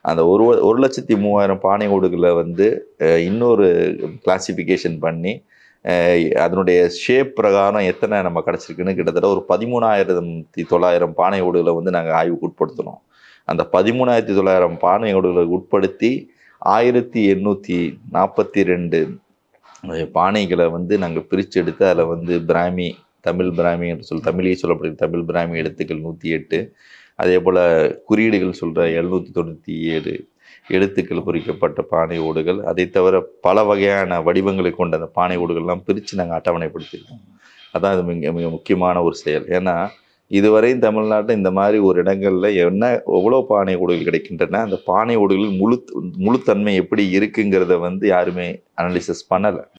அந்த ஒரு ஒரு லட்சத்தி மூவாயிரம் பானை ஓடுகளை வந்து அஹ், இன்னொரு கிளாசிஃபிகேஷன் பண்ணி அஹ், அதனுடைய ஷேப் பிரகாரம் எத்தனை நம்ம கிடச்சிருக்குன்னு கிட்டத்தட்ட ஒரு பதிமூணாயிரத்தி தொள்ளாயிரம் பானை ஓடுகளை வந்து நாங்கள் ஆய்வுக்கு உட்படுத்தினோம் அந்த பதிமூணாயிரத்தி தொள்ளாயிரம் பானை ஓடுகளை உட்படுத்தி ஆயிரத்தி எண்ணூற்றி நாற்பத்தி ரெண்டு பானைகளை வந்து நாங்கள் பிரித்து எடுத்து அதில் வந்து பிராமி தமிழ் பிராமி என்று சொல் தமிழில் சொல்லப்படுகிற தமிழ் பிராமி எழுத்துக்கள் நூற்றி எட்டு அதே போல் குறியீடுகள் சொல்கிற எழுநூற்றி தொண்ணூற்றி ஏழு எழுத்துக்கள் பொறிக்கப்பட்ட பானை ஓடுகள் அதை தவிர பல வகையான வடிவங்களை கொண்ட அந்த பானை ஓடுகள்லாம் பிரித்து நாங்கள் அட்டவணைப்படுத்தியிருக்கோம் அதான் இது மிக மிக முக்கியமான ஒரு செயல் ஏன்னா இதுவரையும் தமிழ்நாட்டில் இந்த மாதிரி ஒரு இடங்கள்ல என்ன எவ்வளோ பானை ஓடுகள் கிடைக்கின்றன அந்த பானை ஓடுகளில் முழு முழுத்தன்மை எப்படி இருக்குங்கிறத வந்து யாருமே அனலிசிஸ் பண்ணலை